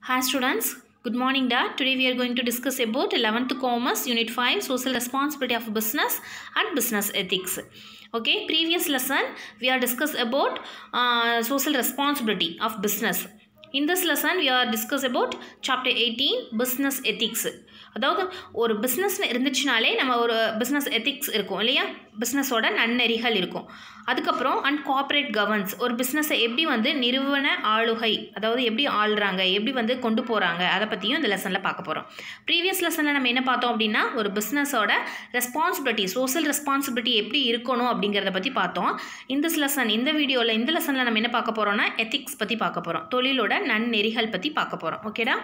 Hi students, good morning da. Today we are going to discuss about 11th Commerce Unit 5 Social Responsibility of Business and Business Ethics. Okay, previous lesson we are discussed about uh, social responsibility of business. In this lesson we are discuss about chapter 18 Business Ethics. அதாவது ஒரு பிஸ்னஸ்னு இருந்துச்சுனாலே நம்ம ஒரு business ethics இருக்கும் இல்லையா பிஸ்னஸோட நன்னெறிகள் இருக்கும் அதுக்கப்புறம் and corporate governance ஒரு பிஸ்னஸை எப்படி வந்து நிறுவன ஆளுகை அதாவது எப்படி ஆள்றாங்க எப்படி வந்து கொண்டு போகிறாங்க அதை பற்றியும் இந்த லெசனில் பார்க்க போகிறோம் ப்ரீவியஸ் லெசனில் நம்ம என்ன பார்த்தோம் அப்படின்னா ஒரு பிஸ்னஸோட ரெஸ்பான்சிபிலிட்டி சோஷியல் ரெஸ்பான்சிபிலிட்டி எப்படி இருக்கணும் அப்படிங்கிறத பற்றி பார்த்தோம் இந்த லெசன் இந்த வீடியோவில் இந்த லெசனில் நம்ம என்ன பார்க்க போகிறோம்னா எத்திக்ஸ் பற்றி பார்க்க போகிறோம் தொழிலோட நன்னெறிகள் பற்றி பார்க்க போகிறோம் ஓகேடா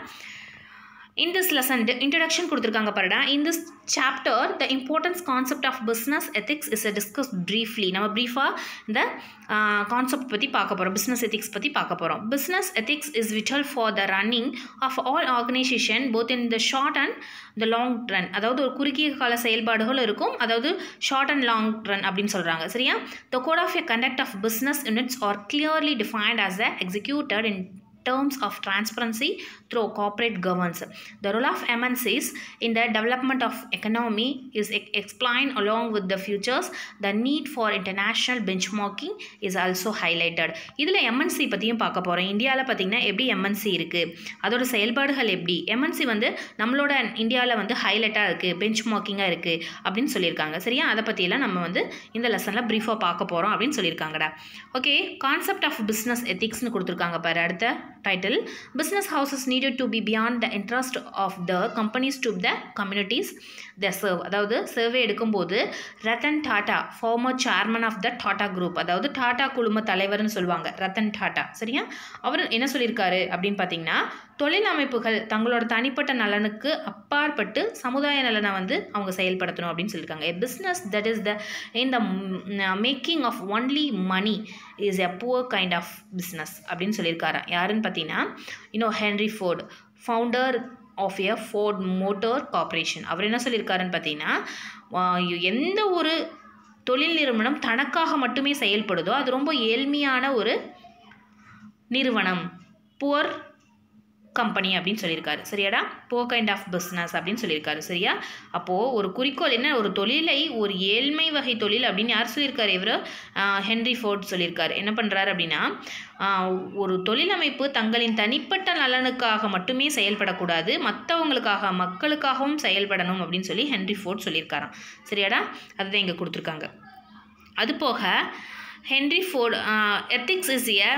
in this lesson introduction கொடுத்துருக்காங்க பாருடா in this chapter the importance concept of business ethics is discussed briefly நம்ம ப்ரீஃபாக இந்த கான்செப்ட் பற்றி பார்க்க போகிறோம் பிஸ்னஸ் எத்திக்ஸ் பற்றி பார்க்க போகிறோம் business ethics is vital for the running of all organisation both in the short and the long run அதாவது ஒரு குறுகிய கால செயல்பாடுகள் இருக்கும் அதாவது ஷார்ட் அண்ட் லாங் ரன் அப்படின்னு சொல்கிறாங்க சரியா the code of a conduct of business units are clearly defined as the executed in terms of transparency through corporate governance. The role of MNCs in the development of economy is explained along with the futures. The need for international benchmarking is also highlighted. இதில் MNC பற்றியும் பார்க்க போகிறோம் இந்தியாவில் பார்த்திங்கன்னா எப்படி MNC இருக்குது அதோட செயல்பாடுகள் எப்படி எம்என்சி வந்து நம்மளோட இந்தியாவில் வந்து ஹைலைட்டாக இருக்குது பெஞ்ச் மார்க்கிங்காக இருக்குது அப்படின்னு சொல்லியிருக்காங்க சரியா அதை பற்றியெல்லாம் நம்ம வந்து இந்த லெசனில் ப்ரீஃபாக பார்க்க போகிறோம் அப்படின்னு சொல்லியிருக்காங்கடா ஓகே கான்செப்ட் ஆஃப் பிஸ்னஸ் எத்திக்ஸ்னு கொடுத்துருக்காங்க பாரு அடுத்த title business houses needed to be beyond the interest of the companies to the communities they serve அதாவது சர்வே எடுக்கும்போது Ratan Tata former chairman of the Tata group அதாவது டாட்டா குழும தலைவர்னு சொல்லுவாங்க ரத்தன் டாட்டா சரியா அவர் என்ன சொல்லியிருக்காரு அப்படின்னு பார்த்தீங்கன்னா தொழில் அமைப்புகள் தங்களோட தனிப்பட்ட நலனுக்கு அப்பாற்பட்டு சமுதாய நலனை வந்து அவங்க செயல்படுத்தணும் அப்படின்னு சொல்லியிருக்காங்க a business that is the in the making of only money is a poor kind of business அப்படின்னு சொல்லியிருக்காரு யாருன்னு பார்த்தீங்கன்னா இன்னும் Henry Ford founder of a Ford motor corporation அவர் என்ன சொல்லியிருக்காருன்னு பார்த்தீங்கன்னா எந்த ஒரு தொழில் நிறுவனம் தனக்காக மட்டுமே செயல்படுதோ அது ரொம்ப ஏழ்மையான ஒரு நிறுவனம் புவர் கம்பெனி அப்படின்னு சொல்லியிருக்காரு சரியாடா போ கைண்ட் ஆஃப் பிஸ்னஸ் அப்படின்னு சொல்லியிருக்காரு சரியா அப்போது ஒரு குறிக்கோள் என்ன ஒரு தொழிலை ஒரு ஏழ்மை வகை தொழில் அப்படின்னு யார் சொல்லியிருக்காரு இவர் ஹென்ரி ஃபோர்ட் சொல்லியிருக்காரு என்ன பண்ணுறாரு அப்படின்னா ஒரு தொழிலமைப்பு தங்களின் தனிப்பட்ட நலனுக்காக மட்டுமே செயல்படக்கூடாது மற்றவங்களுக்காக மக்களுக்காகவும் செயல்படணும் அப்படின்னு சொல்லி ஹென்ரி ஃபோர்ட் சொல்லியிருக்காராம் சரியாடா அதுதான் இங்கே கொடுத்துருக்காங்க அது போக Henry Ford ethics is a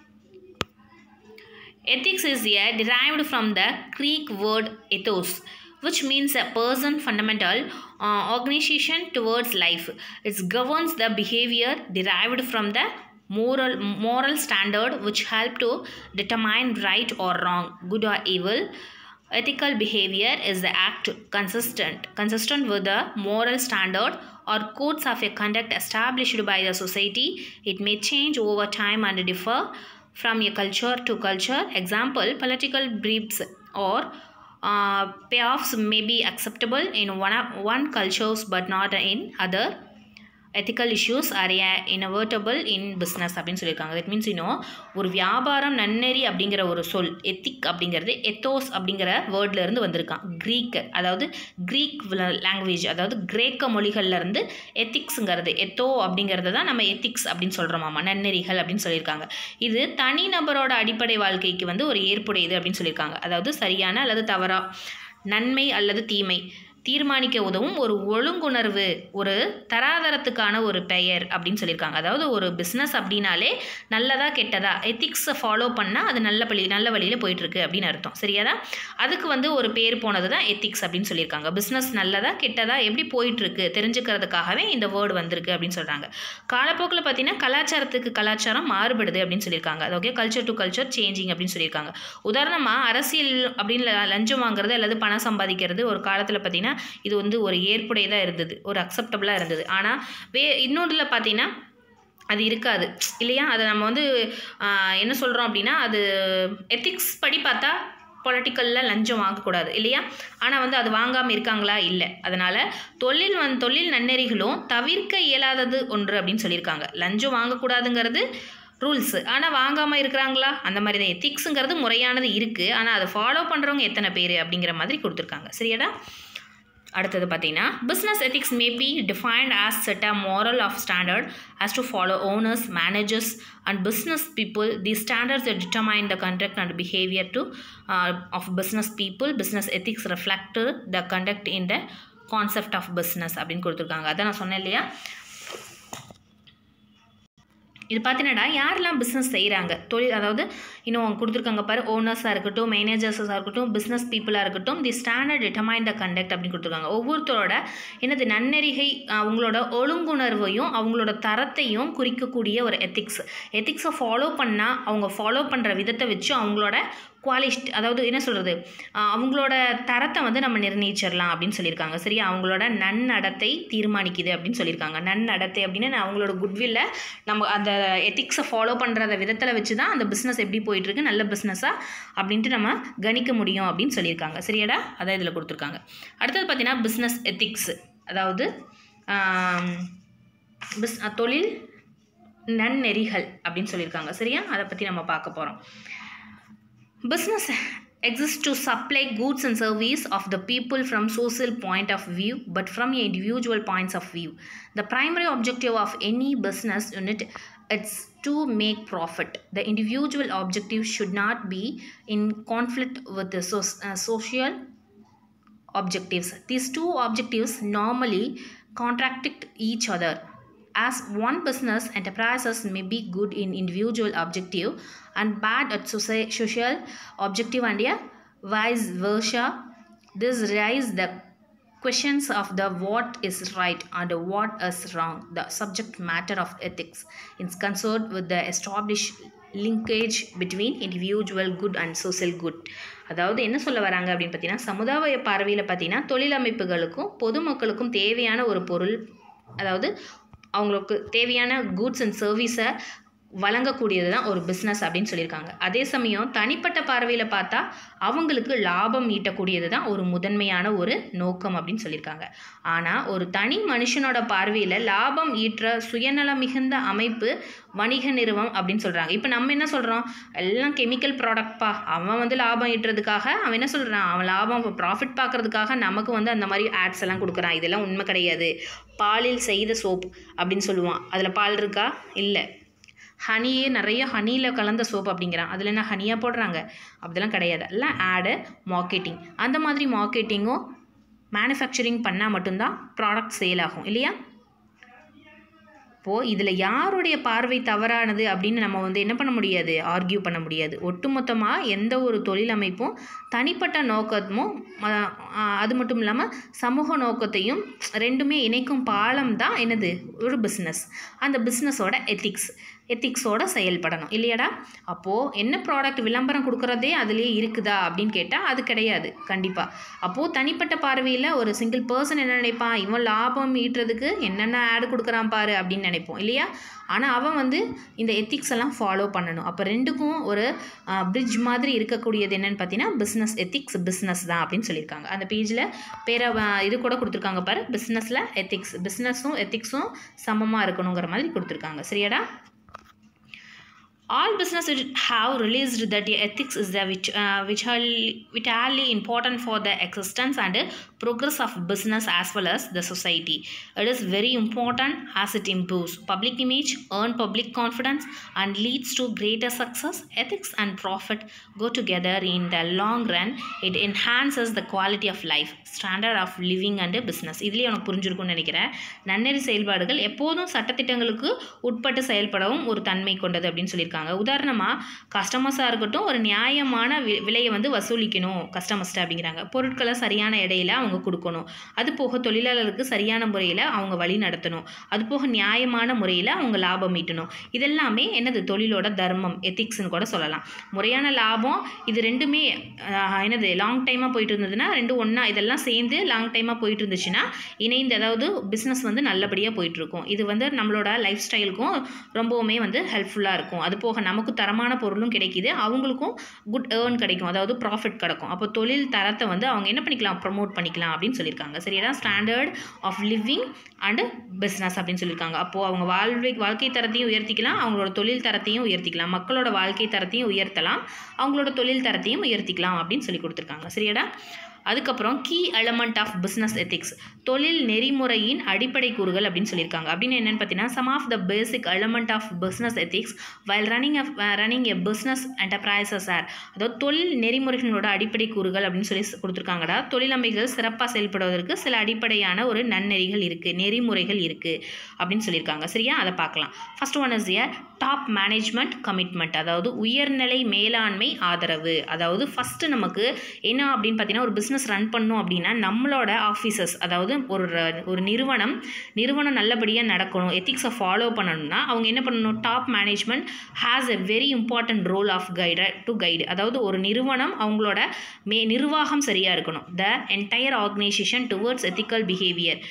Ethics is a derived from the Greek word ethos, which means a person fundamental uh, organization towards life. It governs the behavior derived from the moral moral standard which help to determine right or wrong, good or evil. Ethical behavior is the act consistent consistent with the moral standard or codes of a conduct established by the society. It may change over time and differ from a culture to culture. Example, political briefs or uh, payoffs may be acceptable in one, one cultures but not in other. Ethical issues are inevitable in business அப்படின்னு சொல்லியிருக்காங்க that means இன்னும் ஒரு வியாபாரம் நன்னெறி அப்படிங்கிற ஒரு சொல் ethic அப்படிங்கிறது எத்தோஸ் அப்படிங்கிற வேர்ட்லேருந்து வந்திருக்கான் க்ரீக் அதாவது க்ரீக் லாங்குவேஜ் அதாவது கிரேக்க மொழிகள்லேருந்து எத்திக்ஸுங்கிறது எத்தோ அப்படிங்கிறது தான் நம்ம எத்திக்ஸ் அப்படின்னு சொல்கிறோமாமா நன்னெறிகள் அப்படின்னு சொல்லியிருக்காங்க இது தனி நபரோட அடிப்படை வாழ்க்கைக்கு வந்து ஒரு ஏற்புடையது அப்படின்னு சொல்லியிருக்காங்க அதாவது சரியான அல்லது தவறா நன்மை அல்லது தீமை தீர்மானிக்க உதவும் ஒரு ஒழுங்குணர்வு ஒரு தராதரத்துக்கான ஒரு பெயர் அப்படின்னு சொல்லியிருக்காங்க அதாவது ஒரு பிஸ்னஸ் அப்படின்னாலே நல்லதா கெட்டதா எத்திக்ஸை ஃபாலோ பண்ணால் அது நல்ல வழி நல்ல வழியில் போயிட்டுருக்கு அப்படின்னு அர்த்தம் சரியாதா அதுக்கு வந்து ஒரு பேர் போனது தான் எத்திக்ஸ் அப்படின்னு சொல்லியிருக்காங்க பிஸ்னஸ் நல்லதா கெட்டதா எப்படி போயிட்டுருக்கு தெரிஞ்சுக்கிறதுக்காகவே இந்த வேர்டு வந்திருக்கு அப்படின்னு சொல்கிறாங்க காலப்போக்கில் பார்த்தீங்கன்னா கலாச்சாரத்துக்கு கலாச்சாரம் மாறுபடுது அப்படின்னு சொல்லியிருக்காங்க அது okay culture to culture changing அப்படின்னு சொல்லியிருக்காங்க உதாரணமாக அரசியல் அப்படின்னு லஞ்சம் வாங்குறது அல்லது பணம் சம்பாதிக்கிறது ஒரு காலத்தில் பார்த்தீங்கன்னா இது வந்து ஒரு ஏற்புடையதாக இருந்தது ஒரு அக்செப்டபுளாக இருந்தது ஆனால் வே இன்னொன்றில் பார்த்தீங்கன்னா அது இருக்காது இல்லையா அதை நம்ம வந்து என்ன சொல்கிறோம் அப்படின்னா அது எத்திக்ஸ் படி பார்த்தா பொலிட்டிக்கலில் லஞ்சம் வாங்கக்கூடாது இல்லையா ஆனால் வந்து அது வாங்காமல் இருக்காங்களா இல்லை அதனால் தொழில் வந் தொழில் நன்னெறிகளும் தவிர்க்க இயலாதது ஒன்று அப்படின்னு சொல்லியிருக்காங்க லஞ்சம் வாங்கக்கூடாதுங்கிறது ரூல்ஸு ஆனால் வாங்காமல் இருக்கிறாங்களா அந்த மாதிரி தான் எத்திக்ஸுங்கிறது முறையானது இருக்குது ஆனால் அதை ஃபாலோ பண்ணுறவங்க எத்தனை பேர் அப்படிங்கிற மாதிரி கொடுத்துருக்காங்க சரியாடா அடுத்தது பார்த்தீங்கன்னா business ethics may be defined as set a moral of standard as to follow owners managers and business people the standards determine the conduct and behaviour to of business people business ethics reflect the conduct in the concept of business அப்படின்னு கொடுத்துருக்காங்க அதான் நான் சொன்னேன் இல்லையா இது பார்த்தீங்கன்னா யாரெல்லாம் business செய்கிறாங்க தொழில் அதாவது இன்னும் கொடுத்துருக்காங்க பாரு ஓனர்ஸாக இருக்கட்டும் மேனேஜர்ஸாக இருக்கட்டும் பிஸ்னஸ் பீப்புளாக இருக்கட்டும் the standard determine the conduct அப்படின்னு கொடுத்துருக்காங்க ஒவ்வொருத்தரோட என்னது நன்னெறிகை அவங்களோட ஒழுங்குணர்வையும் அவங்களோட தரத்தையும் குறிக்கக்கூடிய ஒரு எத்திக்ஸ் எத்திக்ஸை ஃபாலோ பண்ணால் அவங்க ஃபாலோ பண்ணுற விதத்தை வச்சு அவங்களோட குவாலிஸ்ட் அதாவது என்ன சொல்கிறது அவங்களோட தரத்தை வந்து நம்ம நிர்ணயிச்சிடலாம் அப்படின்னு சொல்லியிருக்காங்க சரியா அவங்களோட நன்னடத்தை தீர்மானிக்குது அப்படின்னு சொல்லியிருக்காங்க நன்னடத்தை அப்படின்னு அவங்களோட குட்வில்ல நம்ம அந்த எத்திக்ஸை ஃபாலோ பண்ணுற விதத்தில் வச்சு தான் அந்த பிஸ்னஸ் எப்படி போயிட்டுருக்கு நல்ல பிஸ்னஸாக அப்படின்ட்டு நம்ம கணிக்க முடியும் அப்படின்னு சொல்லியிருக்காங்க சரியாடா அதான் இதில் கொடுத்துருக்காங்க அடுத்தது பார்த்தீங்கன்னா பிஸ்னஸ் எத்திக்ஸ் அதாவது பிஸ் தொழில் நன்னெறிகள் அப்படின்னு சொல்லியிருக்காங்க சரியா அதை பற்றி நம்ம பார்க்க போகிறோம் Business exists to supply goods and service of the people from social point of view but from individual points of view. The primary objective of any business unit is to make profit. The individual objective should not be in conflict with the so- uh, social objectives. These two objectives normally contradict each other as one business enterprises may be good in individual objective and bad at soci- social objective and yeah, vice versa this raises the questions of the what is right and what is wrong the subject matter of ethics is concerned with the established linkage between individual good and social good அதாவது என்ன சொல்ல வராங்க அப்படின்னு பார்த்தீங்கன்னா சமுதாய பார்வையில் பார்த்தீங்கன்னா தொழிலமைப்புகளுக்கும் பொதுமக்களுக்கும் தேவையான ஒரு பொருள் அதாவது அவங்களுக்கு தேவையான கூட்ஸ் அண்ட் சர்வீஸை வழங்கக்கூடியது தான் ஒரு பிஸ்னஸ் அப்படின்னு சொல்லியிருக்காங்க அதே சமயம் தனிப்பட்ட பார்வையில் பார்த்தா அவங்களுக்கு லாபம் ஈட்டக்கூடியது தான் ஒரு முதன்மையான ஒரு நோக்கம் அப்படின்னு சொல்லியிருக்காங்க ஆனால் ஒரு தனி மனுஷனோட பார்வையில் லாபம் ஈற்ற சுயநலம் மிகுந்த அமைப்பு வணிக நிறுவனம் அப்படின்னு சொல்கிறாங்க இப்போ நம்ம என்ன சொல்கிறோம் எல்லாம் கெமிக்கல் ப்ராடக்ட்ப்பா அவன் வந்து லாபம் ஈட்டுறதுக்காக அவன் என்ன சொல்கிறான் அவன் லாபம் ப்ராஃபிட் பார்க்குறதுக்காக நமக்கு வந்து அந்த மாதிரி ஆட்ஸ் எல்லாம் கொடுக்குறான் இதெல்லாம் உண்மை கிடையாது பாலில் செய்த சோப் அப்படின்னு சொல்லுவான் அதில் பால் இருக்கா இல்லை ஹனியே நிறைய ஹனியில் கலந்த சோப் அப்படிங்கிறான் அதில் என்ன ஹனியாக போடுறாங்க அப்படிலாம் கிடையாது எல்லாம் ஆடு மார்க்கெட்டிங் அந்த மாதிரி மார்க்கெட்டிங்கும் மேனுஃபேக்சரிங் பண்ணால் மட்டும்தான் ப்ராடக்ட் சேல் ஆகும் இல்லையா இப்போது இதில் யாருடைய பார்வை தவறானது அப்படின்னு நம்ம வந்து என்ன பண்ண முடியாது ஆர்கியூ பண்ண முடியாது ஒட்டுமொத்தமாக எந்த ஒரு தொழிலமைப்பும் தனிப்பட்ட நோக்கமும் அஹ், அஹ், அது மட்டும் இல்லாமல் சமூக நோக்கத்தையும் ரெண்டுமே இணைக்கும் பாலம் தான் என்னது ஒரு பிஸ்னஸ் அந்த பிஸ்னஸோட எத்திக்ஸ் எத்திக்ஸோட செயல்படணும் இல்லையாடா அப்போது என்ன ப்ராடக்ட் விளம்பரம் கொடுக்குறதே அதுலேயே இருக்குதா அப்படின்னு கேட்டால் அது கிடையாது கண்டிப்பாக அப்போது தனிப்பட்ட பார்வையில் ஒரு சிங்கிள் பர்சன் என்ன நினைப்பான் இவன் லாபம் ஈட்டுறதுக்கு என்னென்ன ஆடு கொடுக்குறான் பாரு அப்படின்னு நினைப்போம் இல்லையா ஆனால் அவன் வந்து இந்த எத்திக்ஸ் எல்லாம் ஃபாலோ பண்ணணும் அப்போ ரெண்டுக்கும் ஒரு பிரிட்ஜ் மாதிரி இருக்கக்கூடியது என்னன்னு பார்த்தீங்கன்னா பிஸ்னஸ் எத்திக்ஸ் பிஸ்னஸ் தான் அப்படின்னு சொல்லியிருக்காங்க அந்த பேஜில் பேரை அஹ், இது கூட கொடுத்துருக்காங்க பாரு பிஸ்னஸில் எத்திக்ஸ் பிஸ்னஸும் எத்திக்ஸும் சமமாக இருக்கணுங்கிற மாதிரி கொடுத்துருக்காங்க சரியாடா all businesses have released that the ethics is the which uh, which are vitally important for the existence and progress of business as well as the society it is very important as it improves public image earn public confidence and leads to greater success ethics and profit go together in the long run it enhances the quality of life standard of living and business இதுலேயே உனக்கு புரிஞ்சிருக்கும்னு நினைக்கிறேன் நன்னெறி செயல்பாடுகள் எப்போதும் சட்டத்திட்டங்களுக்கு உட்பட்டு செயல்படவும் ஒரு தன்மை கொண்டது அப்படின்னு சொல்லியிருக்காங்க உதாரணமாக கஸ்டமர்ஸாக இருக்கட்டும் ஒரு நியாயமான வி விலையை வந்து வசூலிக்கணும் கஸ்டமர்ஸ்ட்டு அப்படிங்கிறாங்க பொருட்களை சரியான இடையில அவங்க கொடுக்கணும் அது போக தொழிலாளருக்கு சரியான முறையில் அவங்க வழி நடத்தணும் அது போக நியாயமான முறையில் அவங்க லாபம் ஈட்டணும் இதெல்லாமே என்னது தொழிலோட தர்மம் எத்திக்ஸ்னு கூட சொல்லலாம் முறையான லாபம் இது ரெண்டுமே ஆஹ், என்னது லாங் டைமாக போயிட்டு இருந்ததுன்னா ரெண்டும் ஒன்றா இதெல்லாம் சேர்ந்து லாங் டைமாக போயிட்டு இருந்துச்சுன்னா இணைந்து அதாவது பிஸ்னஸ் வந்து நல்லபடியாக போயிட்டுருக்கும் இது வந்து நம்மளோட லைஃப் ஸ்டைலுக்கும் ரொம்பவுமே வந்து ஹெல்ப்ஃபுல்லாக இருக்கும் அது போக போக நமக்கு தரமான பொருளும் கிடைக்கிது அவங்களுக்கும் குட் ஏர்ன் கிடைக்கும் அதாவது ப்ராஃபிட் கிடைக்கும் அப்போ தொழில் தரத்தை வந்து அவங்க என்ன பண்ணிக்கலாம் ப்ரமோட் பண்ணிக்கலாம் அப்படின்னு சொல்லியிருக்காங்க சரியா standard of living and business அப்படின்னு சொல்லியிருக்காங்க அப்போது அவங்க வாழ்வை வாழ்க்கை தரத்தையும் உயர்த்திக்கலாம் அவங்களோட தொழில் தரத்தையும் உயர்த்திக்கலாம் மக்களோட வாழ்க்கை தரத்தையும் உயர்த்தலாம் அவங்களோட தொழில் தரத்தையும் உயர்த்திக்கலாம் அப்படின்னு சொல்லி கொடுத்துருக்காங்க சரியாடா அதுக்கப்புறம் key element of business ethics தொழில் நெறிமுறையின் அடிப்படை கூறுகள் அப்படின்னு சொல்லியிருக்காங்க அப்படின்னு என்னென்னு பார்த்தீங்கன்னா some of the basic element of business ethics while running a running a business enterprises are அதாவது தொழில் நெறிமுறைகளோட அடிப்படை கூறுகள் அப்படின்னு சொல்லி கொடுத்துருக்காங்கடா தொழிலமைகள் சிறப்பாக செயல்படுவதற்கு சில அடிப்படையான ஒரு நன்னெறிகள் இருக்குது நெறிமுறைகள் இருக்குது அப்படின்னு சொல்லியிருக்காங்க சரியா அதை பார்க்கலாம் first one is a top management commitment அதாவது உயர்நிலை மேலாண்மை ஆதரவு அதாவது ஃபஸ்ட்டு நமக்கு என்ன அப்படின்னு பார்த்தீங்கன்னா ஒரு பிஸ்னஸ் ரன் பண்ணோம் அப்படின்னா நம்மளோட ஆஃபீஸர்ஸ் அதாவது ஒரு ஒரு நிறுவனம் நிறுவனம் நல்லபடியாக நடக்கணும் எத்திக்ஸை ஃபாலோ பண்ணணும்னா அவங்க என்ன பண்ணணும் top management has a very important role of guide to guide அதாவது ஒரு நிறுவனம் அவங்களோட மே நிர்வாகம் சரியாக இருக்கணும் the entire organisation towards ethical behaviour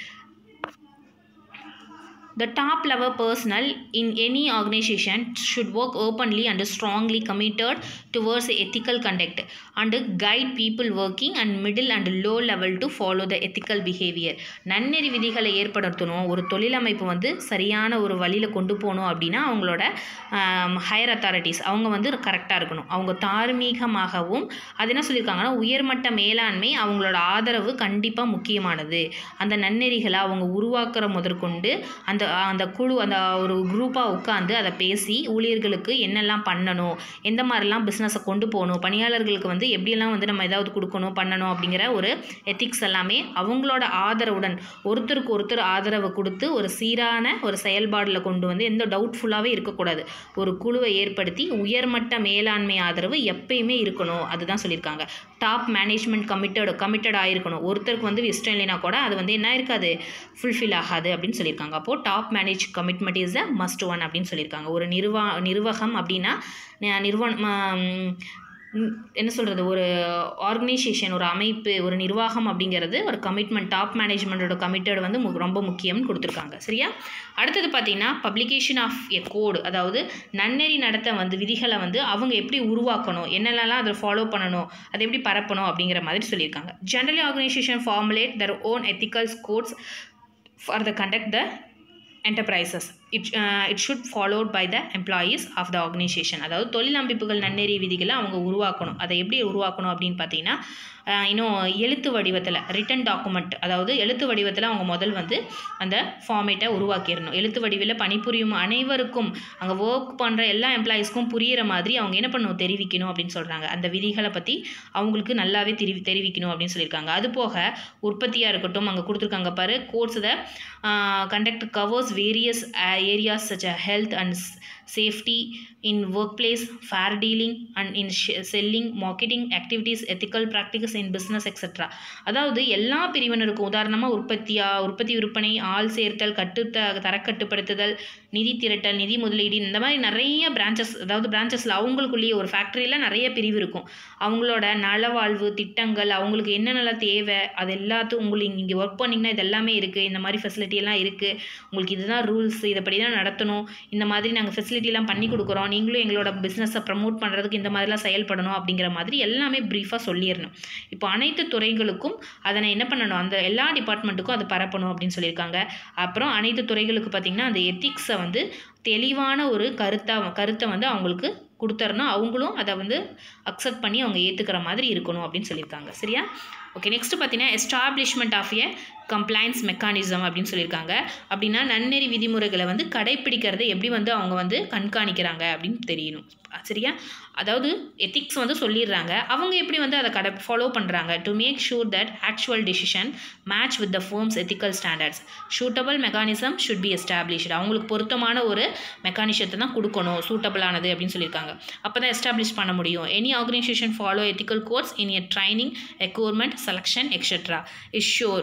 The top level personnel in any organization should work openly and strongly committed towards ethical conduct and guide people working and middle and low level to follow the ethical behavior. நன்னெறி விதிகளை ஏற்படுத்தணும் ஒரு தொழிலமைப்பு வந்து சரியான ஒரு வழியில் கொண்டு போகணும் அப்படின்னா அவங்களோட ஹையர் அத்தாரிட்டிஸ் அவங்க வந்து கரெக்டாக இருக்கணும் அவங்க தார்மீகமாகவும் அது என்ன சொல்லியிருக்காங்கன்னா உயர்மட்ட மேலாண்மை அவங்களோட ஆதரவு கண்டிப்பாக முக்கியமானது அந்த நன்னெறிகளை அவங்க உருவாக்குற முதற்கொண்டு அந்த அந்த குழு அந்த ஒரு குரூப்பாக உட்காந்து அதை பேசி ஊழியர்களுக்கு என்னெல்லாம் பண்ணணும் எந்த மாதிரிலாம் பிஸ்னஸை கொண்டு போகணும் பணியாளர்களுக்கு வந்து எப்படியெல்லாம் வந்து நம்ம ஏதாவது கொடுக்கணும் பண்ணணும் அப்படிங்கிற ஒரு எத்திக்ஸ் எல்லாமே அவங்களோட ஆதரவுடன் ஒருத்தருக்கு ஒருத்தர் ஆதரவு கொடுத்து ஒரு சீரான ஒரு செயல்பாடில் கொண்டு வந்து எந்த டவுட்ஃபுல்லாகவே இருக்கக்கூடாது ஒரு குழுவை ஏற்படுத்தி உயர்மட்ட மேலாண்மை ஆதரவு எப்பயுமே இருக்கணும் அதுதான் சொல்லியிருக்காங்க டாப் மேனேஜ்மெண்ட் கமிட்டட் கமிட்டட் ஆகிருக்கணும் ஒருத்தருக்கு வந்து இஷ்டம் இல்லைனா கூட அது வந்து என்ன இருக்காது ஃபுல்ஃபில் ஆகாது அப்படின்னு சொல்லியிருக்காங்க அப்போது top manage commitment is the must one அப்படின்னு சொல்லியிருக்காங்க ஒரு நிர்வா நிர்வாகம் அப்படின்னா நிறுவனம் என்ன சொல்கிறது ஒரு ஆர்கனைசேஷன் ஒரு அமைப்பு ஒரு நிர்வாகம் அப்படிங்கிறது ஒரு கமிட்மெண்ட் டாப் மேனேஜ்மெண்ட்டோட கமிட்டட் வந்து ரொம்ப முக்கியம்னு கொடுத்துருக்காங்க சரியா அடுத்தது பார்த்திங்கன்னா பப்ளிகேஷன் ஆஃப் எ கோடு அதாவது நன்னெறி நடத்த வந்து விதிகளை வந்து அவங்க எப்படி உருவாக்கணும் என்னென்னலாம் அதை ஃபாலோ பண்ணணும் அதை எப்படி பரப்பணும் அப்படிங்கிற மாதிரி சொல்லியிருக்காங்க generally organisation formulate their own ethicals codes for the conduct the enterprises it, uh, it should followed by the employees of the organization அதாவது தொழில் அமைப்புகள் நன்னெறி விதிகளை அவங்க உருவாக்கணும் அதை எப்படி உருவாக்கணும் அப்படின்னு பார்த்தீங்கன்னா இன்னும் எழுத்து வடிவத்தில் ரிட்டன் டாக்குமெண்ட் அதாவது எழுத்து வடிவத்தில் அவங்க முதல் வந்து அந்த ஃபார்மேட்டை உருவாக்கிடணும் எழுத்து வடிவில் பணிபுரியும் அனைவருக்கும் அங்கே ஒர்க் பண்ணுற எல்லா எம்ப்ளாயீஸ்க்கும் புரியிற மாதிரி அவங்க என்ன பண்ணணும் தெரிவிக்கணும் அப்படின்னு சொல்கிறாங்க அந்த விதிகளை பற்றி அவங்களுக்கு நல்லாவே தெரிவி தெரிவிக்கணும் அப்படின்னு சொல்லியிருக்காங்க அது போக உற்பத்தியாக இருக்கட்டும் அங்கே கொடுத்துருக்காங்க பாரு course the conduct covers various areas such a health and safety in workplace fair dealing and in selling marketing activities ethical practices in business etcetera அதாவது எல்லா பிரிவினருக்கும் உதாரணமாக உற்பத்தியாக உற்பத்தி விற்பனை ஆள் சேர்த்தல் கட்டு தரக்கட்டுப்படுத்துதல் நிதி திரட்டல் நிதி முதலீடு இந்த மாதிரி நிறைய பிரான்ச்சஸ் அதாவது பிரான்ச்சஸில் அவங்களுக்குள்ளேயே ஒரு ஃபேக்ட்ரியில் நிறைய பிரிவு இருக்கும் அவங்களோட நலவாழ்வு திட்டங்கள் அவங்களுக்கு என்னென்னலாம் தேவை அது எல்லாத்தையும் உங்களுக்கு இங்கே ஒர்க் பண்ணிங்கன்னா இது எல்லாமே இருக்குது இந்த மாதிரி ஃபெசிலிட்டியெல்லாம் இருக்குது உங்களுக்கு இதுதான் ரூல்ஸ் இதைப்படி தான் நடத்தணும் இந்த மாதிரி நாங்கள் ஃபெசிலிட்டிலாம் பண்ணி கொடுக்குறோம் நீங்களும் எங்களோட பிஸ்னஸை ப்ரமோட் பண்ணுறதுக்கு இந்த மாதிரிலாம் செயல்படணும் அப்படிங்கிற மாதிரி எல்லாமே ப்ரீஃபாக சொல்லிடணும் இப்போ அனைத்து துறைகளுக்கும் அதனை என்ன பண்ணணும் அந்த எல்லா டிபார்ட்மெண்ட்டுக்கும் அதை பரப்பணும் அப்படின்னு சொல்லியிருக்காங்க அப்புறம் அனைத்து துறைகளுக்கு பார்த்திங்கன்னா அந்த எத்திக்ஸை வந்து தெளிவான ஒரு கருத்தாக கருத்தை வந்து அவங்களுக்கு கொடுத்துறணும் அவங்களும் அதை வந்து அக்செப்ட் பண்ணி அவங்க ஏற்றுக்கிற மாதிரி இருக்கணும் அப்படின்னு சொல்லியிருக்காங்க சரியா ஓகே நெக்ஸ்ட் பார்த்தீங்கன்னா establishment of a complaints mechanism அப்படின்னு சொல்லியிருக்காங்க அப்படின்னா நன்னெறி விதிமுறைகளை வந்து கடைப்பிடிக்கிறதை எப்படி வந்து அவங்க வந்து கண்காணிக்கிறாங்க அப்படின்னு தெரியணும் சரியா அதாவது எத்திக்ஸ் வந்து சொல்லிடுறாங்க அவங்க எப்படி வந்து அதை கடை ஃபாலோ பண்ணுறாங்க to make sure that actual decision match with the forms ethical standards suitable mechanism should be established அவங்களுக்கு பொருத்தமான ஒரு மெக்கானிசத்தை தான் கொடுக்கணும் சூட்டபிளானது அப்படின்னு சொல்லியிருக்காங்க அப்போ தான் எஸ்டாப்ளிஷ் பண்ண முடியும் any organisation follow ethical course in a training acquirement selection etcetera is sure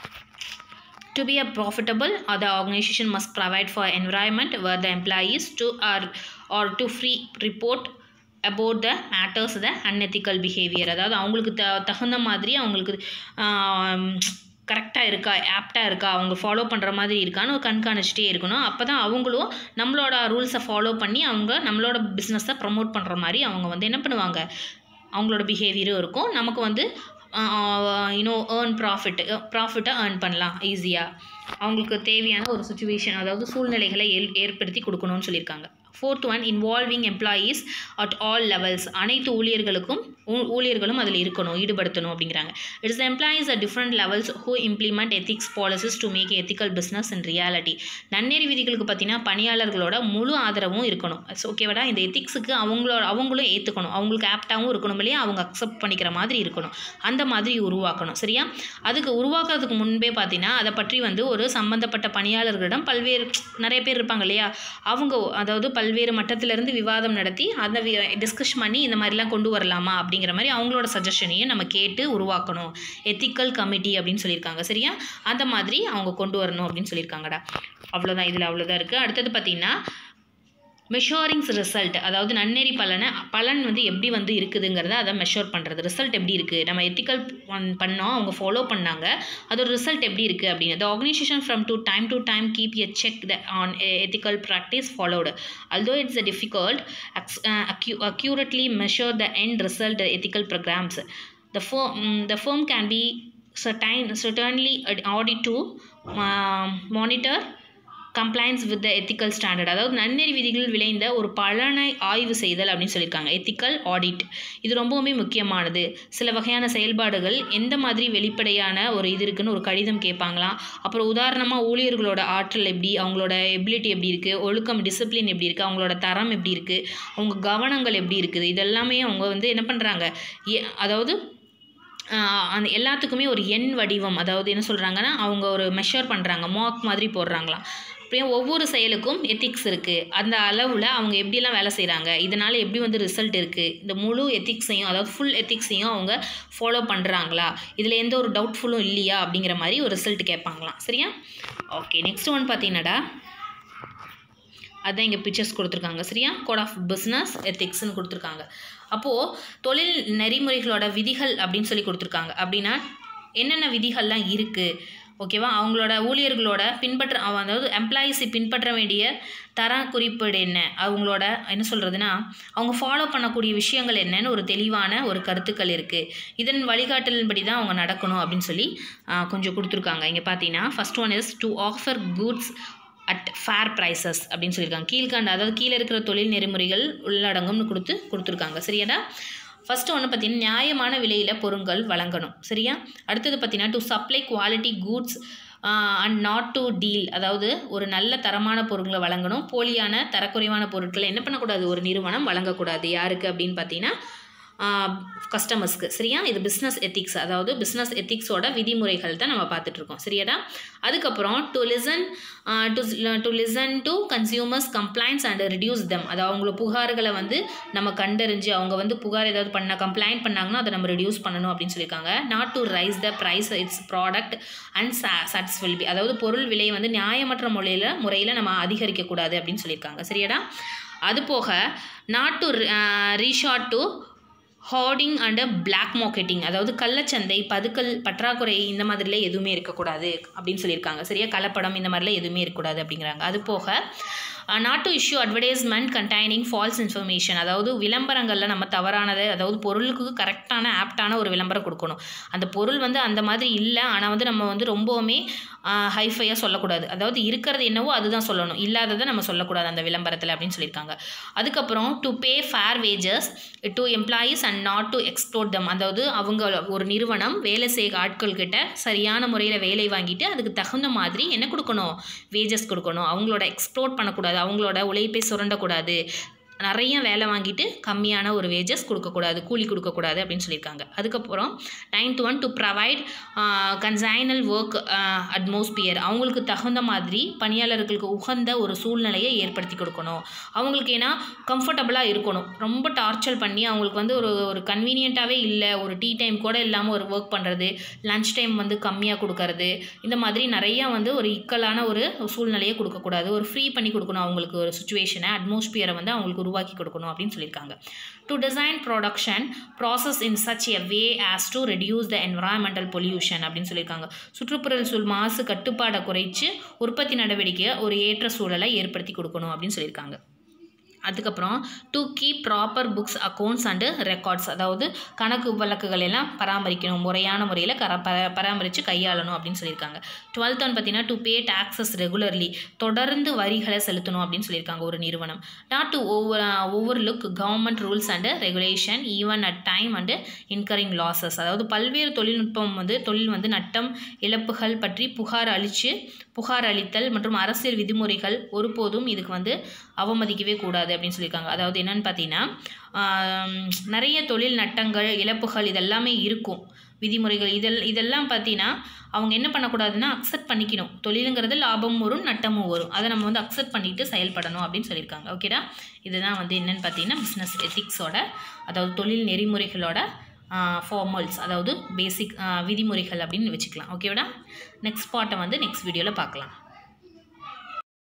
To be a profitable, or the organization must provide for environment where the employees to are or to free report about the matters the unethical behavior அதாவது அவங்களுக்கு த தகுந்த மாதிரி அவங்களுக்கு கரெக்டாக இருக்கா ஆப்டாக இருக்கா அவங்க ஃபாலோ பண்ணுற மாதிரி இருக்கான்னு கண்காணிச்சிட்டே இருக்கணும் அப்போ தான் அவங்களும் நம்மளோட ரூல்ஸை ஃபாலோ பண்ணி அவங்க நம்மளோட பிஸ்னஸை ப்ரமோட் பண்ணுற மாதிரி அவங்க வந்து என்ன பண்ணுவாங்க அவங்களோட பிஹேவியரும் இருக்கும் நமக்கு வந்து யூனோ ஏர்ன் ப்ராஃபிட் ப்ராஃபிட்டை ஏர்ன் பண்ணலாம் ஈஸியாக அவங்களுக்கு தேவையான ஒரு சுச்சுவேஷன் அதாவது சூழ்நிலைகளை ஏல் ஏற்படுத்தி கொடுக்கணும்னு சொல்லியிருக்காங்க fourth one involving employees at all levels அனைத்து ஊழியர்களுக்கும் ஊ- ஊழியர்களும் அதில் இருக்கணும் ஈடுபடுத்தணும் அப்படிங்கிறாங்க it's employees at different levels who implement ethics policies to make ethical business in reality நன்னெறி விதிகளுக்கு பார்த்தீங்கன்னா பணியாளர்களோட முழு ஆதரவும் இருக்கணும் ஓகேவாடா இந்த எத்திக்ஸுக்கு அவங்களோட அவங்களும் ஏற்றுக்கணும் அவங்களுக்கு ஆப்டாகவும் இருக்கணும் இல்லையா அவங்க அக்செப்ட் பண்ணிக்கிற மாதிரி இருக்கணும் அந்த மாதிரி உருவாக்கணும் சரியா அதுக்கு உருவாக்குறதுக்கு முன்பே பார்த்தீங்கன்னா அதை பற்றி வந்து ஒரு சம்பந்தப்பட்ட பணியாளர்களிடம் பல்வேறு நிறைய பேர் இருப்பாங்க இல்லையா அவங்க அதாவது பல்வேறு மட்டத்திலிருந்து விவாதம் நடத்தி அதை டிஸ்கஸ் பண்ணி இந்த மாதிரிலாம் கொண்டு வரலாமா அப்படிங்கிற மாதிரி அவங்களோட சஜஷனையும் நம்ம கேட்டு உருவாக்கணும் எத்திக்கல் கமிட்டி அப்படின்னு சொல்லியிருக்காங்க சரியா அந்த மாதிரி அவங்க கொண்டு வரணும் அப்படின்னு சொல்லியிருக்காங்கடா அவ்வளோதான் இதில் அவ்வளோதான் இருக்குது அடுத்தது பார்த்தீங்கன்னா மெஷோரிங்ஸ் ரிசல்ட் அதாவது நன்னெறி பலனை பலன் வந்து எப்படி வந்து இருக்குதுங்கிறத அதை மெஷர் பண்ணுறது ரிசல்ட் எப்படி இருக்குது நம்ம எத்திக்கல் பண்ணோம் அவங்க ஃபாலோ பண்ணாங்க அதோட ரிசல்ட் எப்படி இருக்குது அப்படின்னு the organisation from to time to time keep a check the on ethical practice followed although it's a difficult ac- uh, accu- accurately measure the end result the ethical programs the firm mm, the firm can be certain certainly audit to uh, monitor complaints with the ethical standard அதாவது நன்னெறி விதிகள் விளைந்த ஒரு பலனை ஆய்வு செய்தல் அப்படின்னு சொல்லியிருக்காங்க எத்திக்கல் ஆடிட் இது ரொம்பவுமே முக்கியமானது சில வகையான செயல்பாடுகள் எந்த மாதிரி வெளிப்படையான ஒரு இது இருக்குன்னு ஒரு கடிதம் கேட்பாங்களாம் அப்புறம் உதாரணமாக ஊழியர்களோட ஆற்றல் எப்படி அவங்களோட எபிலிட்டி எப்படி இருக்குது ஒழுக்கம் டிசிப்ளின் எப்படி இருக்குது அவங்களோட தரம் எப்படி இருக்குது அவங்க கவனங்கள் எப்படி இருக்குது இதெல்லாமே அவங்க வந்து என்ன பண்ணுறாங்க அதாவது ஆஹ் அந்த எல்லாத்துக்குமே ஒரு எண் வடிவம் அதாவது என்ன சொல்கிறாங்கன்னா அவங்க ஒரு மெஷர் பண்ணுறாங்க மார்க் மாதிரி போடுறாங்களாம் அப்படியே ஒவ்வொரு செயலுக்கும் எத்திக்ஸ் இருக்குது அந்த அளவில் அவங்க எப்படிலாம் வேலை செய்கிறாங்க இதனால் எப்படி வந்து ரிசல்ட் இருக்குது இந்த முழு எத்திக்ஸையும் அதாவது ஃபுல் எத்திக்ஸையும் அவங்க ஃபாலோ பண்ணுறாங்களா இதில் எந்த ஒரு டவுட்ஃபுல்லும் இல்லையா அப்படிங்கிற மாதிரி ஒரு ரிசல்ட் கேட்பாங்களாம் சரியா ஓகே நெக்ஸ்ட் ஒன் பார்த்தீங்கன்னாடா அதான் இங்கே பிக்சர்ஸ் கொடுத்துருக்காங்க சரியா கோட் ஆஃப் பிஸ்னஸ் எத்திக்ஸ்னு கொடுத்துருக்காங்க அப்போது தொழில் நெறிமுறைகளோட விதிகள் அப்படின்னு சொல்லி கொடுத்துருக்காங்க அப்படின்னா என்னென்ன விதிகள்லாம் இருக்குது ஓகேவா அவங்களோட ஊழியர்களோட பின்பற்ற அவ- அதாவது எம்ப்ளாயீஸை பின்பற்ற வேண்டிய தர குறிப்பீடு என்ன அவங்களோட என்ன சொல்கிறதுனா அவங்க ஃபாலோ பண்ணக்கூடிய விஷயங்கள் என்னன்னு ஒரு தெளிவான ஒரு கருத்துக்கள் இருக்குது இதன் வழிகாட்டலின்படி தான் அவங்க நடக்கணும் அப்படின்னு சொல்லி ஆ, கொஞ்சம் கொடுத்துருக்காங்க இங்கே பார்த்தீங்கன்னா first one is to offer goods at fair prices அப்படின்னு சொல்லியிருக்காங்க கீழ்கண்ட அதாவது கீழே இருக்கிற தொழில் நெறிமுறைகள் உள்ளடங்கும்னு கொடுத்து கொடுத்துருக்காங்க சரியாடா ஃபஸ்ட்டு ஒன்று பார்த்தீங்கன்னா நியாயமான விலையில் பொருட்கள் வழங்கணும் சரியா அடுத்தது பார்த்தீங்கன்னா to supply quality goods and not to deal அதாவது ஒரு நல்ல தரமான பொருட்களை வழங்கணும் போலியான தரக்குறைவான பொருட்களை என்ன பண்ணக்கூடாது ஒரு நிறுவனம் வழங்கக்கூடாது யாருக்கு அப்படின்னு பார்த்தீங்கன்னா கஸ்டமர்ஸ்க்கு சரியா இது பிஸ்னஸ் எத்திக்ஸ் அதாவது பிஸ்னஸ் எத்திக்ஸோட விதிமுறைகள் தான் நம்ம பார்த்துட்டு இருக்கோம் சரியாடா அதுக்கப்புறம் to listen to to listen to consumers complaints and reduce them அது அவங்கள புகார்களை வந்து நம்ம கண்டறிஞ்சு அவங்க வந்து புகார் ஏதாவது பண்ண கம்ப்ளைண்ட் பண்ணாங்கன்னா அதை நம்ம ரிடியூஸ் பண்ணணும் அப்படின்னு சொல்லியிருக்காங்க not to raise the price its product and satisfy be அதாவது பொருள் விலையை வந்து நியாயமற்ற முறையில் முறையில் நம்ம அதிகரிக்கக்கூடாது அப்படின்னு சொல்லியிருக்காங்க சரியாடா அது போக not to resort to hoarding and black marketing அதாவது கள்ளச்சந்தை பதுக்கல் பற்றாக்குறை இந்த மாதிரிலாம் எதுவுமே இருக்கக்கூடாது அப்படின்னு சொல்லியிருக்காங்க சரியா கலப்படம் இந்த மாதிரிலாம் எதுவுமே இருக்கக்கூடாது அப்படிங்கிறாங்க அது போக not to issue advertisement containing false information அதாவது விளம்பரங்களில் நம்ம தவறானது அதாவது பொருளுக்கு கரெக்டான ஆப்டான ஒரு விளம்பரம் கொடுக்கணும் அந்த பொருள் வந்து அந்த மாதிரி இல்லை ஆனால் வந்து நம்ம வந்து ரொம்பவுமே ஹைஃபையாக சொல்லக்கூடாது அதாவது இருக்கிறது என்னவோ அதுதான் சொல்லணும் இல்லாததை நம்ம சொல்லக்கூடாது அந்த விளம்பரத்தில் அப்படின்னு சொல்லியிருக்காங்க அதுக்கப்புறம் to pay fair wages to employees and not to exploit them அதாவது அவங்க ஒரு நிறுவனம் வேலை செய்ய ஆட்கள் கிட்ட சரியான முறையில் வேலை வாங்கிட்டு அதுக்கு தகுந்த மாதிரி என்ன கொடுக்கணும் வேஜஸ் கொடுக்கணும் அவங்களோட எக்ஸ்ப்ளோர்ட் பண்ணக்கூடாது அவங்களோட உழைப்பை சுரண்டக்கூடாது நிறைய வேலை வாங்கிட்டு கம்மியான ஒரு வேஜஸ் கொடுக்கக்கூடாது கூலி கொடுக்கக்கூடாது அப்படின்னு சொல்லியிருக்காங்க அதுக்கப்புறம் ninth one to provide congenial work atmosphere அவங்களுக்கு தகுந்த மாதிரி பணியாளர்களுக்கு உகந்த ஒரு சூழ்நிலையை ஏற்படுத்தி கொடுக்கணும் அவங்களுக்கு ஏன்னா கம்ஃபர்டபுளாக இருக்கணும் ரொம்ப டார்ச்சர் பண்ணி அவங்களுக்கு வந்து ஒரு ஒரு கன்வீனியண்ட்டாகவே இல்லை ஒரு டீ டைம் கூட இல்லாமல் ஒரு ஒர்க் பண்ணுறது லன்ச் டைம் வந்து கம்மியாக கொடுக்கறது இந்த மாதிரி நிறையா வந்து ஒரு இக்கலான ஒரு சூழ்நிலையை கொடுக்கக்கூடாது ஒரு ஃப்ரீ பண்ணி கொடுக்கணும் அவங்களுக்கு ஒரு சுச்சுவேஷனை அட்மாஸ்பியரை வந்து அவங்களுக்கு உருவாக்கி கொடுக்கணும் அப்படின்னு சொல்லியிருக்காங்க to design production process in such a way as to reduce the environmental pollution அப்படின்னு சொல்லியிருக்காங்க சுற்றுப்புற சூழ் மாசு கட்டுப்பாடை குறைச்சு உற்பத்தி நடவடிக்கையை ஒரு ஏற்ற சூழலை ஏற்படுத்தி கொடுக்கணும் அப்படின்னு சொல்லியிருக்காங்க அதுக்கப்புறம் to keep proper books accounts and records அதாவது கணக்கு வழக்குகள் எல்லாம் பராமரிக்கணும் முறையான முறையில் கர பர பராமரித்து கையாளணும் அப்படின்னு சொல்லியிருக்காங்க டுவெல்த் ஒன் பார்த்தீங்கன்னா டு பே டாக்ஸஸ் ரெகுலர்லி தொடர்ந்து வரிகளை செலுத்தணும் அப்படின்னு சொல்லியிருக்காங்க ஒரு நிறுவனம் not to over overlook government rules and regulation even at time and incurring losses அதாவது பல்வேறு தொழில்நுட்பம் வந்து தொழில் வந்து நட்டம் இழப்புகள் பற்றி புகார் அளித்து புகார் அளித்தல் மற்றும் அரசியல் விதிமுறைகள் ஒருபோதும் இதுக்கு வந்து அவமதிக்கவே கூடாது அப்படின்னு சொல்லியிருக்காங்க அதாவது என்னன்னு பார்த்தீங்கன்னா நிறைய தொழில் நட்டங்கள் இழப்புகள் இதெல்லாமே இருக்கும் விதிமுறைகள் இதெல் இதெல்லாம் பார்த்தீங்கன்னா அவங்க என்ன பண்ணக்கூடாதுன்னா அக்செப்ட் பண்ணிக்கணும் தொழிலுங்கிறது லாபமும் வரும் நட்டமும் வரும் அதை நம்ம வந்து அக்செப்ட் பண்ணிட்டு செயல்படணும் அப்படின்னு சொல்லியிருக்காங்க ஓகேடா இதுதான் வந்து என்னென்னு பார்த்தீங்கன்னா பிஸ்னஸ் எத்திக்ஸோட அதாவது தொழில் நெறிமுறைகளோட ஃபார்மல்ஸ் அதாவது பேசிக் விதிமுறைகள் அப்படின்னு வச்சுக்கலாம் ஓகேடா நெக்ஸ்ட் பார்ட்டை வந்து நெக்ஸ்ட் வீடியோவில் பார்க்கலாம்